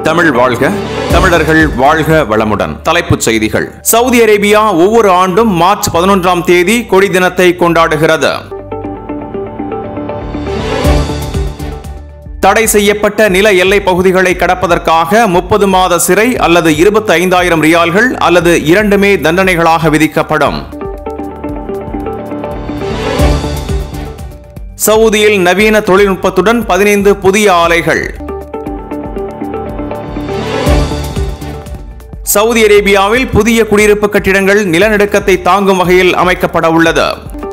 தமிழ் வாழ்க தமிழர்கள் வாழ்க வளமுடன் தலைப்புச் செய்திகள் சவுதி அரேபியா ஒவ்வொரு ஆண்டும் மார்ச் பதினொன்றாம் தேதி கொடி தினத்தை கொண்டாடுகிறது தடை செய்யப்பட்ட நில எல்லை பகுதிகளை கடப்பதற்காக முப்பது மாத சிறை அல்லது இருபத்தி ஐந்தாயிரம் ரியால்கள் அல்லது இரண்டுமே தண்டனைகளாக விதிக்கப்படும் சவுதியில் நவீன தொழில்நுட்பத்துடன் பதினைந்து புதிய ஆலைகள் சவுதி அரேபியாவில் புதிய குடியிருப்பு கட்டிடங்கள் நிலநடுக்கத்தை தாங்கும் வகையில் அமைக்கப்பட உள்ளது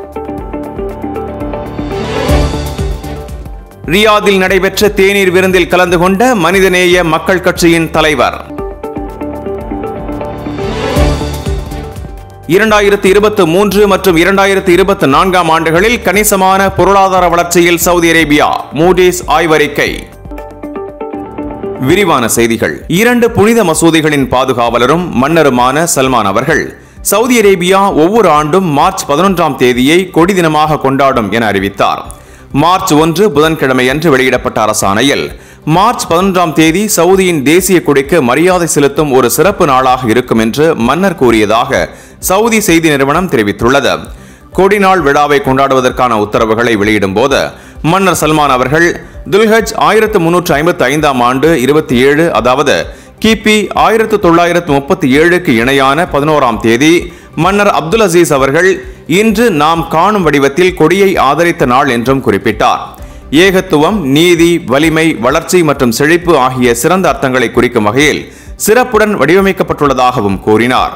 ரியாதில் நடைபெற்ற தேநீர் விருந்தில் கலந்து கொண்ட மனிதநேய மக்கள் கட்சியின் தலைவர் இரண்டாயிரத்தி இருபத்தி மூன்று மற்றும் இரண்டாயிரத்தி இருபத்தி நான்காம் ஆண்டுகளில் கணிசமான பொருளாதார வளர்ச்சியில் சவுதி அரேபியா மூடிஸ் ஆய்வறிக்கை விரிவான செய்திகள் இரண்டு புனித மசூதிகளின் பாதுகாவலரும் மன்னருமான சல்மான் அவர்கள் சவுதி அரேபியா ஒவ்வொரு ஆண்டும் மார்ச் பதினொன்றாம் தேதியை கொடி தினமாக கொண்டாடும் என அறிவித்தார் மார்ச் ஒன்று புதன்கிழமை அன்று வெளியிடப்பட்ட அரசாணையில் மார்ச் பதினொன்றாம் தேதி சவுதியின் தேசிய கொடிக்கு மரியாதை செலுத்தும் ஒரு சிறப்பு நாளாக இருக்கும் என்று மன்னர் கூறியதாக சவுதி செய்தி நிறுவனம் தெரிவித்துள்ளது கொடிநாள் விழாவை கொண்டாடுவதற்கான உத்தரவுகளை வெளியிடும் போது மன்னர் சல்மான் அவர்கள் துல்ஹஜ் ஆயிரத்து முன்னூற்று ஐம்பத்தி ஐந்தாம் ஆண்டு இருபத்தி ஏழு அதாவது கிபி ஆயிரத்து தொள்ளாயிரத்து முப்பத்தி ஏழுக்கு இணையான பதினோராம் தேதி மன்னர் அப்துல் அசீஸ் அவர்கள் இன்று நாம் காணும் வடிவத்தில் கொடியை ஆதரித்த நாள் என்றும் குறிப்பிட்டார் ஏகத்துவம் நீதி வலிமை வளர்ச்சி மற்றும் செழிப்பு ஆகிய சிறந்த அர்த்தங்களை குறிக்கும் வகையில் சிறப்புடன் வடிவமைக்கப்பட்டுள்ளதாகவும் கூறினார்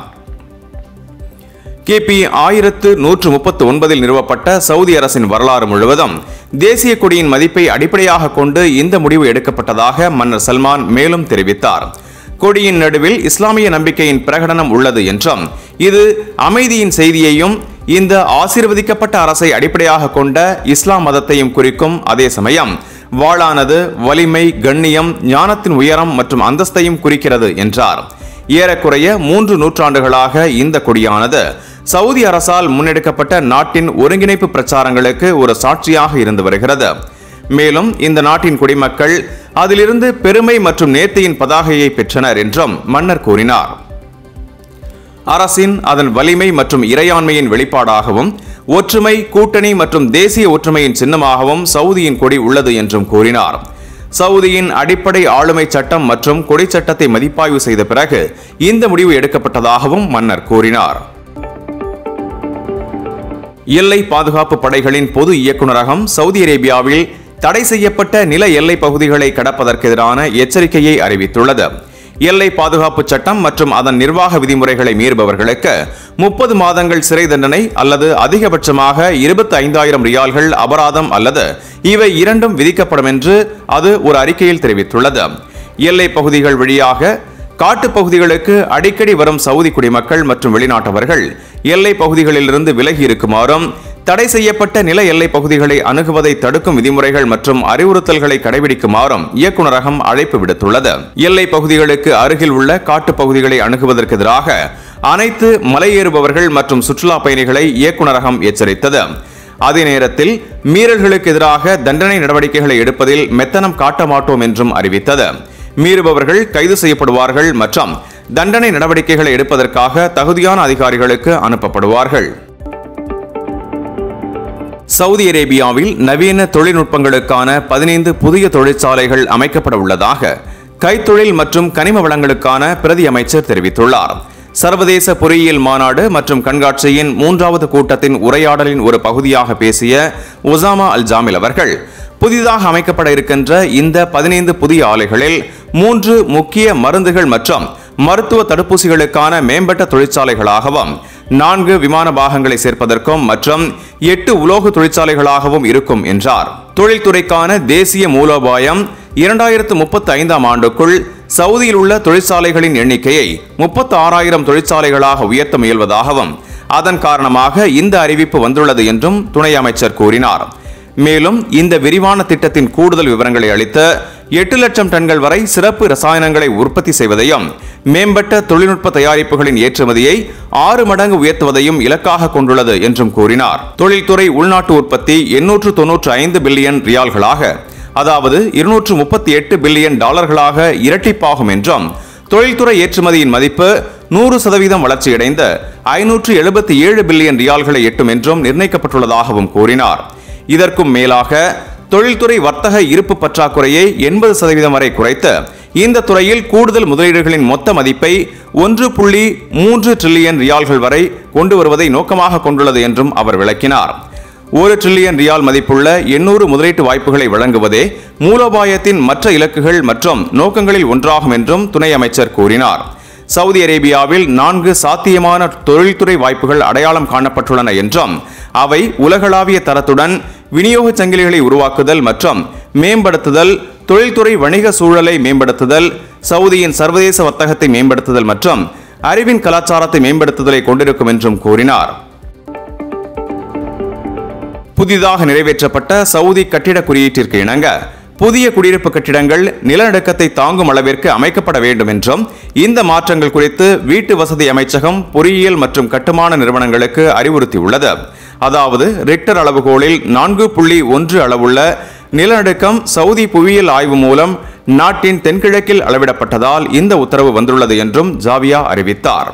கிபி ஆயிரத்து நூற்று முப்பத்து ஒன்பதில் நிறுவப்பட்ட சவுதி அரசின் வரலாறு முழுவதும் தேசிய கொடியின் மதிப்பை அடிப்படையாக கொண்டு இந்த முடிவு எடுக்கப்பட்டதாக மன்னர் சல்மான் மேலும் தெரிவித்தார் கொடியின் நடுவில் இஸ்லாமிய நம்பிக்கையின் பிரகடனம் உள்ளது என்றும் இது அமைதியின் செய்தியையும் இந்த ஆசீர்வதிக்கப்பட்ட அரசை அடிப்படையாக கொண்ட இஸ்லாம் மதத்தையும் குறிக்கும் அதே சமயம் வாளானது வலிமை கண்ணியம் ஞானத்தின் உயரம் மற்றும் அந்தஸ்தையும் குறிக்கிறது என்றார் ஏறக்குறைய மூன்று நூற்றாண்டுகளாக இந்த கொடியானது சவுதி அரசால் முன்னெடுக்கப்பட்ட நாட்டின் ஒருங்கிணைப்பு பிரச்சாரங்களுக்கு ஒரு சாட்சியாக இருந்து வருகிறது மேலும் இந்த நாட்டின் குடிமக்கள் அதிலிருந்து பெருமை மற்றும் நேர்த்தியின் பதாகையை பெற்றனர் என்றும் மன்னர் கூறினார் அரசின் அதன் வலிமை மற்றும் இறையாண்மையின் வெளிப்பாடாகவும் ஒற்றுமை கூட்டணி மற்றும் தேசிய ஒற்றுமையின் சின்னமாகவும் சவுதியின் கொடி உள்ளது என்றும் கூறினார் சவுதியின் அடிப்படை ஆளுமை சட்டம் மற்றும் கொடி சட்டத்தை மதிப்பாய்வு செய்த பிறகு இந்த முடிவு எடுக்கப்பட்டதாகவும் மன்னர் கூறினார் எல்லை பாதுகாப்பு படைகளின் பொது இயக்குநரகம் சவுதி அரேபியாவில் தடை செய்யப்பட்ட நில எல்லை பகுதிகளை கடப்பதற்கு எதிரான எச்சரிக்கையை அறிவித்துள்ளது எல்லை பாதுகாப்பு சட்டம் மற்றும் அதன் நிர்வாக விதிமுறைகளை மீறுபவர்களுக்கு முப்பது மாதங்கள் சிறை தண்டனை அல்லது அதிகபட்சமாக இருபத்தி ஐந்தாயிரம் ரியால்கள் அபராதம் அல்லது இவை இரண்டும் விதிக்கப்படும் என்று அது ஒரு அறிக்கையில் தெரிவித்துள்ளது எல்லை பகுதிகள் வழியாக காட்டுப் பகுதிகளுக்கு அடிக்கடி வரும் சவுதி குடிமக்கள் மற்றும் வெளிநாட்டவர்கள் எல்லை பகுதிகளிலிருந்து விலகி இருக்குமாறும் தடை செய்யப்பட்ட நில எல்லை பகுதிகளை அணுகுவதை தடுக்கும் விதிமுறைகள் மற்றும் அறிவுறுத்தல்களை கடைபிடிக்குமாறும் இயக்குநரகம் அழைப்பு விடுத்துள்ளது எல்லை பகுதிகளுக்கு அருகில் உள்ள காட்டுப் பகுதிகளை அணுகுவதற்கு எதிராக அனைத்து மலையேறுபவர்கள் மற்றும் சுற்றுலா பயணிகளை இயக்குநரகம் எச்சரித்தது அதே நேரத்தில் மீறல்களுக்கு எதிராக தண்டனை நடவடிக்கைகளை எடுப்பதில் மெத்தனம் காட்ட மாட்டோம் என்றும் அறிவித்தது மீறுபவர்கள் கைது செய்யப்படுவார்கள் மற்றும் தண்டனை நடவடிக்கைகளை எடுப்பதற்காக தகுதியான அதிகாரிகளுக்கு அனுப்பப்படுவார்கள் சவுதி அரேபியாவில் நவீன தொழில்நுட்பங்களுக்கான பதினைந்து புதிய தொழிற்சாலைகள் அமைக்கப்பட உள்ளதாக கைத்தொழில் மற்றும் கனிம வளங்களுக்கான பிரதி அமைச்சர் தெரிவித்துள்ளார் சர்வதேச பொறியியல் மாநாடு மற்றும் கண்காட்சியின் மூன்றாவது கூட்டத்தின் உரையாடலின் ஒரு பகுதியாக பேசிய ஒசாமா அல் ஜாமில் அவர்கள் புதிதாக அமைக்கப்பட இருக்கின்ற இந்த பதினைந்து புதிய ஆலைகளில் மூன்று முக்கிய மருந்துகள் மற்றும் மருத்துவ தடுப்பூசிகளுக்கான மேம்பட்ட தொழிற்சாலைகளாகவும் நான்கு விமான பாகங்களை சேர்ப்பதற்கும் மற்றும் எட்டு உலோக தொழிற்சாலைகளாகவும் இருக்கும் என்றார் தொழில்துறைக்கான தேசிய மூலோபாயம் இரண்டாயிரத்து முப்பத்தி ஐந்தாம் ஆண்டுக்குள் சவுதியில் உள்ள தொழிற்சாலைகளின் எண்ணிக்கையை முப்பத்தி ஆறாயிரம் தொழிற்சாலைகளாக உயர்த்த முயல்வதாகவும் அதன் காரணமாக இந்த அறிவிப்பு வந்துள்ளது என்றும் துணை அமைச்சர் கூறினார் மேலும் இந்த விரிவான திட்டத்தின் கூடுதல் விவரங்களை அளித்து எட்டு லட்சம் டன்கள் வரை சிறப்பு ரசாயனங்களை உற்பத்தி செய்வதையும் மேம்பட்ட தொழில்நுட்ப தயாரிப்புகளின் ஏற்றுமதியை ஆறு மடங்கு உயர்த்துவதையும் இலக்காக கொண்டுள்ளது என்றும் கூறினார் தொழில்துறை உள்நாட்டு உற்பத்தி எண்ணூற்று தொன்னூற்று ஐந்து பில்லியன் ரியால்களாக அதாவது இருநூற்று முப்பத்தி எட்டு பில்லியன் டாலர்களாக இரட்டிப்பாகும் என்றும் தொழில்துறை ஏற்றுமதியின் மதிப்பு நூறு சதவீதம் வளர்ச்சியடைந்து ஐநூற்று எழுபத்தி ஏழு பில்லியன் ரியால்களை எட்டும் என்றும் நிர்ணயிக்கப்பட்டுள்ளதாகவும் கூறினார் இதற்கும் மேலாக தொழில்துறை வர்த்தக இருப்பு பற்றாக்குறையை எண்பது சதவீதம் வரை குறைத்து இந்த துறையில் கூடுதல் முதலீடுகளின் மொத்த மதிப்பை ஒன்று புள்ளி மூன்று டிரில்லியன் ரியால்கள் வரை கொண்டு வருவதை நோக்கமாக கொண்டுள்ளது என்றும் அவர் விளக்கினார் ஒரு டிரில்லியன் ரியால் மதிப்புள்ள எண்ணூறு முதலீட்டு வாய்ப்புகளை வழங்குவதே மூலோபாயத்தின் மற்ற இலக்குகள் மற்றும் நோக்கங்களில் ஒன்றாகும் என்றும் துணை அமைச்சர் கூறினார் சவுதி அரேபியாவில் நான்கு சாத்தியமான தொழில்துறை வாய்ப்புகள் அடையாளம் காணப்பட்டுள்ளன என்றும் அவை உலகளாவிய தரத்துடன் விநியோக சங்கிலிகளை உருவாக்குதல் மற்றும் மேம்படுத்துதல் தொழில்துறை வணிக சூழலை மேம்படுத்துதல் சவுதியின் சர்வதேச வர்த்தகத்தை மேம்படுத்துதல் மற்றும் அறிவின் கலாச்சாரத்தை மேம்படுத்துதலை கொண்டிருக்கும் என்றும் கூறினார் புதிதாக நிறைவேற்றப்பட்ட சவுதி கட்டிட குறியீட்டிற்கு இணங்க புதிய குடியிருப்பு கட்டிடங்கள் நிலநடுக்கத்தை தாங்கும் அளவிற்கு அமைக்கப்பட வேண்டும் என்றும் இந்த மாற்றங்கள் குறித்து வீட்டு வசதி அமைச்சகம் பொறியியல் மற்றும் கட்டுமான நிறுவனங்களுக்கு அறிவுறுத்தியுள்ளது அதாவது ரிக்டர் அளவுகோலில் நான்கு புள்ளி ஒன்று அளவுள்ள நிலநடுக்கம் சவுதி புவியியல் ஆய்வு மூலம் நாட்டின் தென்கிழக்கில் அளவிடப்பட்டதால் இந்த உத்தரவு வந்துள்ளது என்றும் ஜாவியா அறிவித்தார்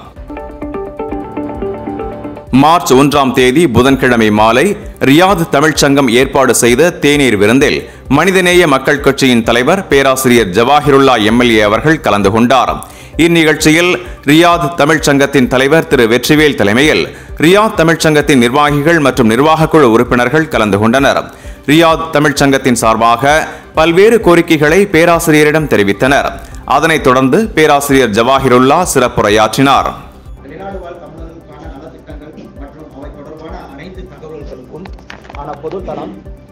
மார்ச் ஒன்றாம் தேதி புதன்கிழமை மாலை ரியாத் தமிழ்ச் சங்கம் ஏற்பாடு செய்த தேநீர் விருந்தில் மனிதநேய மக்கள் கட்சியின் தலைவர் பேராசிரியர் ஜவாஹிருல்லா எம்எல்ஏ அவர்கள் கலந்து கொண்டார் இந்நிகழ்ச்சியில் ரியாத் தமிழ்ச் சங்கத்தின் தலைவர் திரு வெற்றிவேல் தலைமையில் ரியாத் தமிழ்ச் சங்கத்தின் நிர்வாகிகள் மற்றும் நிர்வாகக் குழு உறுப்பினர்கள் கலந்து கொண்டனர் ரியாத் தமிழ்ச் சங்கத்தின் சார்பாக பல்வேறு கோரிக்கைகளை பேராசிரியரிடம் தெரிவித்தனர் அதனைத் தொடர்ந்து பேராசிரியர் ஜவாஹிருல்லா சிறப்புரையாற்றினார் வெளிநாடு வாழ் தமிழர்களுக்கான நலத்திட்டங்கள் மற்றும் அவை தொடர்பான அனைத்து தகவல்களுக்கும் ஆன பொதுத்தளம்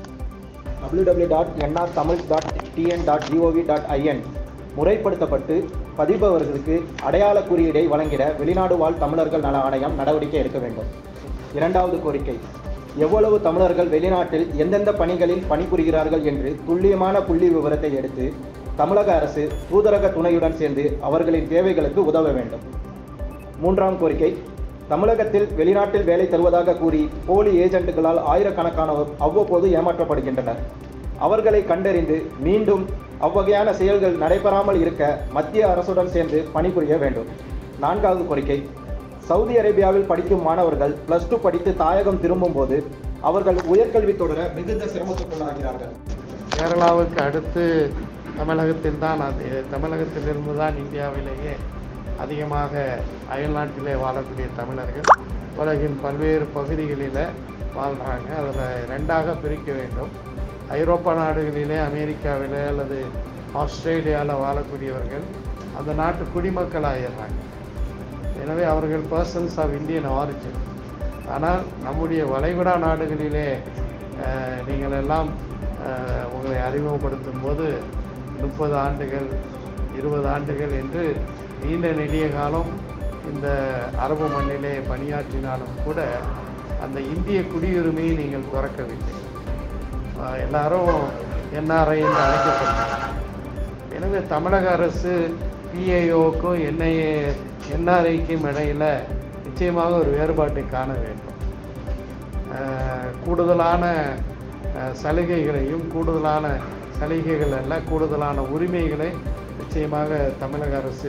www.nrtamil.tn.gov.in முறைப்படுத்தப்பட்டு பதிப்பவர்களுக்கு அடையாள குறியீடை வழங்கிட வெளிநாடு வாழ் தமிழர்கள் நல ஆணையம் நடவடிக்கை எடுக்க வேண்டும் இரண்டாவது கோரிக்கை எவ்வளவு தமிழர்கள் வெளிநாட்டில் எந்தெந்த பணிகளில் பணிபுரிகிறார்கள் என்று துல்லியமான புள்ளி விவரத்தை எடுத்து தமிழக அரசு தூதரக துணையுடன் சேர்ந்து அவர்களின் தேவைகளுக்கு உதவ வேண்டும் மூன்றாம் கோரிக்கை தமிழகத்தில் வெளிநாட்டில் வேலை தருவதாக கூறி போலி ஏஜென்ட்டுகளால் ஆயிரக்கணக்கானோர் அவ்வப்போது ஏமாற்றப்படுகின்றனர் அவர்களை கண்டறிந்து மீண்டும் அவ்வகையான செயல்கள் நடைபெறாமல் இருக்க மத்திய அரசுடன் சேர்ந்து பணிபுரிய வேண்டும் நான்காவது கோரிக்கை சவுதி அரேபியாவில் படிக்கும் மாணவர்கள் பிளஸ் டூ படித்து தாயகம் திரும்பும்போது அவர்கள் உயர்கல்வி தொடர மிகுந்த சிரமத்துக்குள்ளாகிறார்கள் கேரளாவுக்கு அடுத்து தமிழகத்தில் தான் அது தமிழகத்திலிருந்து தான் இந்தியாவிலேயே அதிகமாக அயல்நாட்டிலே வாழக்கூடிய தமிழர்கள் உலகின் பல்வேறு பகுதிகளில் வாழ்கிறாங்க அதில் ரெண்டாக பிரிக்க வேண்டும் ஐரோப்பா நாடுகளிலே அமெரிக்காவிலே அல்லது ஆஸ்திரேலியாவில் வாழக்கூடியவர்கள் அந்த நாட்டு குடிமக்கள் ஆயிடுறாங்க எனவே அவர்கள் பர்சன்ஸ் ஆஃப் இந்தியன் ஆரிஜின் ஆனால் நம்முடைய வளைகுடா நாடுகளிலே அஹ், நீங்கள் எல்லாம் அஹ், உங்களை அறிமுகப்படுத்தும் போது முப்பது ஆண்டுகள் இருபது ஆண்டுகள் என்று நீண்ட நெடிய காலம் இந்த அரபு மண்ணிலே பணியாற்றினாலும் கூட அந்த இந்திய குடியுரிமையை நீங்கள் துறக்கவில்லை அஹ், எல்லாரும் என்ஆர்ஐ என்று அழைக்கப்பட்டாங்க எனவே தமிழக அரசு பிஐஓக்கும் என்ஐஏ என்ஆர்ஐக்கும் இடையில நிச்சயமாக ஒரு வேறுபாட்டை காண வேண்டும் அஹ், கூடுதலான அஹ், சலுகைகளையும் கூடுதலான சலுகைகள் அல்ல கூடுதலான உரிமைகளை நிச்சயமாக தமிழக அரசு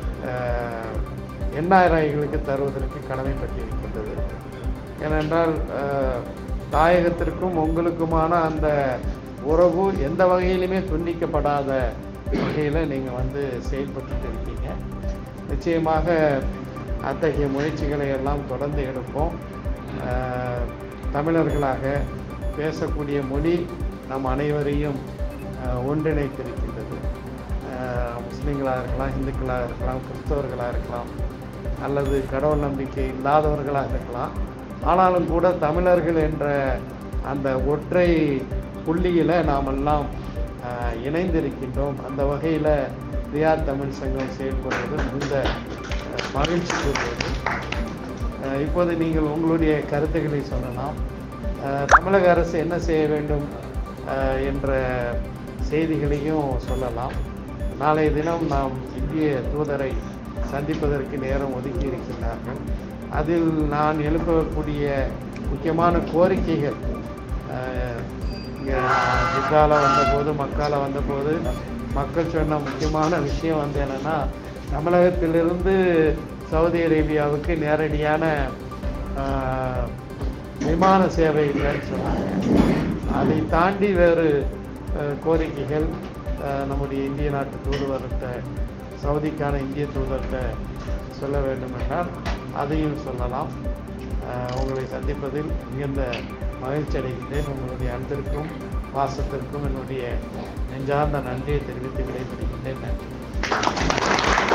என்ஆர்ஐகளுக்கு தருவதற்கு கடமைப்பட்டிருக்கின்றது ஏனென்றால் அஹ், தாயகத்திற்கும் உங்களுக்குமான அந்த உறவு எந்த வகையிலுமே துண்டிக்கப்படாத வகையில் நீங்கள் வந்து செயல்பட்டு இருக்கீங்க நிச்சயமாக அத்தகைய முயற்சிகளை எல்லாம் தொடர்ந்து எடுப்போம் அஹ், தமிழர்களாக பேசக்கூடிய மொழி நம் அனைவரையும் அஹ், ஒன்றிணைத்திருக்கின்றது அஹ், முஸ்லீம்களாக இருக்கலாம் இந்துக்களாக இருக்கலாம் கிறிஸ்தவர்களாக இருக்கலாம் அல்லது கடவுள் நம்பிக்கை இல்லாதவர்களாக இருக்கலாம் ஆனாலும் கூட தமிழர்கள் என்ற அந்த ஒற்றை புள்ளியில் நாம் எல்லாம் அஹ், இணைந்திருக்கின்றோம் அந்த வகையில் ரியாத் தமிழ் சங்கம் செயல்படுவது மிகுந்த அஹ், மகிழ்ச்சி கூறுவது அஹ், இப்போது நீங்கள் உங்களுடைய கருத்துக்களை சொல்லலாம் அஹ், தமிழக அரசு என்ன செய்ய வேண்டும் அஹ், என்ற செய்திகளையும் சொல்லலாம் நாளைய தினம் நாம் இந்திய தூதரை சந்திப்பதற்கு நேரம் ஒதுக்கி இருக்கின்றார்கள் அதில் நான் எழுப்பக்கூடிய முக்கியமான கோரிக்கைகள் அஹ், இங்கே ஜித்தாவில் வந்தபோது மக்கால வந்தபோது மக்கள் சொன்ன முக்கியமான விஷயம் வந்து என்னென்னா தமிழகத்திலிருந்து சவுதி அரேபியாவுக்கு நேரடியான ஆஹ், விமான சேவை இல்லைன்னு சொன்னாங்க அதை தாண்டி வேறு அஹ், கோரிக்கைகள் அஹ், நம்முடைய இந்திய நாட்டு தூதுவர்கிட்ட சவுதிக்கான இந்திய தூதர்கிட்ட சொல்ல வேண்டும் என்றால் அதையும் சொல்லலாம் அஹ், உங்களை சந்திப்பதில் மிகுந்த மகிழ்ச்சி அடைகின்றேன் உங்களுடைய அன்பிற்கும் பாசத்திற்கும் என்னுடைய நெஞ்சார்ந்த நன்றியை தெரிவித்து விடைபெறுகின்றேன் நன்றி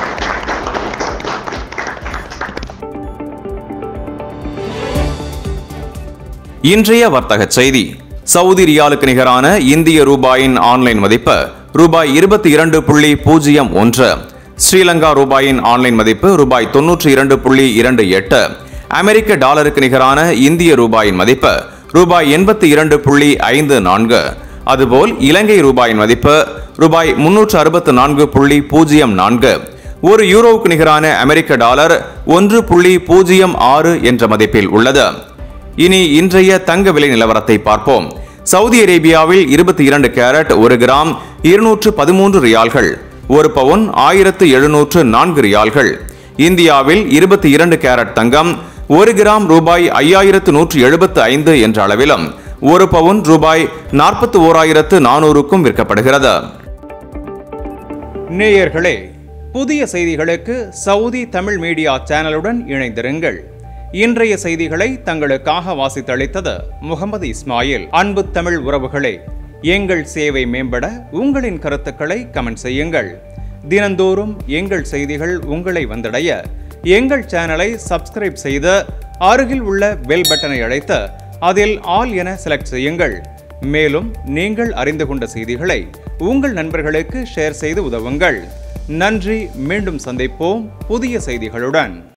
இன்றைய வர்த்தக செய்தி சவுதி ரியாலுக்கு நிகரான இந்திய ரூபாயின் ஆன்லைன் மதிப்பு ரூபாய் இருபத்தி இரண்டு புள்ளி பூஜ்ஜியம் ஒன்று ஸ்ரீலங்கா ரூபாயின் ஆன்லைன் மதிப்பு ரூபாய் தொன்னூற்றி இரண்டு புள்ளி இரண்டு எட்டு அமெரிக்க டாலருக்கு நிகரான இந்திய ரூபாயின் மதிப்பு ரூபாய் எண்பத்தி இரண்டு புள்ளி ஐந்து நான்கு அதுபோல் இலங்கை ரூபாயின் மதிப்பு ரூபாய் முன்னூற்று அறுபத்து நான்கு புள்ளி பூஜ்ஜியம் நான்கு ஒரு யூரோவுக்கு நிகரான அமெரிக்க டாலர் ஒன்று புள்ளி பூஜ்ஜியம் ஆறு என்ற மதிப்பில் உள்ளது இனி இன்றைய தங்க விலை நிலவரத்தை பார்ப்போம் சவுதி அரேபியாவில் இருபத்தி இரண்டு கேரட் ஒரு கிராம் இருநூற்று பதிமூன்று ரியால்கள் ஒரு பவுன் ஆயிரத்து எழுநூற்று நான்கு ரியால்கள் இந்தியாவில் இருபத்தி இரண்டு கேரட் தங்கம் ஒரு கிராம் ரூபாய் ஐயாயிரத்து நூற்று எழுபத்து ஐந்து என்ற அளவிலும் ஒரு பவுன் ரூபாய் நாற்பத்தி ஓராயிரத்து நானூறுக்கும் விற்கப்படுகிறது நேயர்களே புதிய செய்திகளுக்கு சவுதி தமிழ் மீடியா சேனலுடன் இணைந்திருங்கள் இன்றைய செய்திகளை தங்களுக்காக வாசித்தளித்தது முகமது இஸ்மாயில் அன்பு தமிழ் உறவுகளே எங்கள் சேவை மேம்பட உங்களின் கருத்துக்களை கமெண்ட் செய்யுங்கள் தினந்தோறும் எங்கள் செய்திகள் உங்களை வந்தடைய எங்கள் சேனலை சப்ஸ்கிரைப் செய்து அருகில் உள்ள பெல் பட்டனை அழைத்து அதில் ஆல் என செலக்ட் செய்யுங்கள் மேலும் நீங்கள் அறிந்து கொண்ட செய்திகளை உங்கள் நண்பர்களுக்கு ஷேர் செய்து உதவுங்கள் நன்றி மீண்டும் சந்திப்போம் புதிய செய்திகளுடன்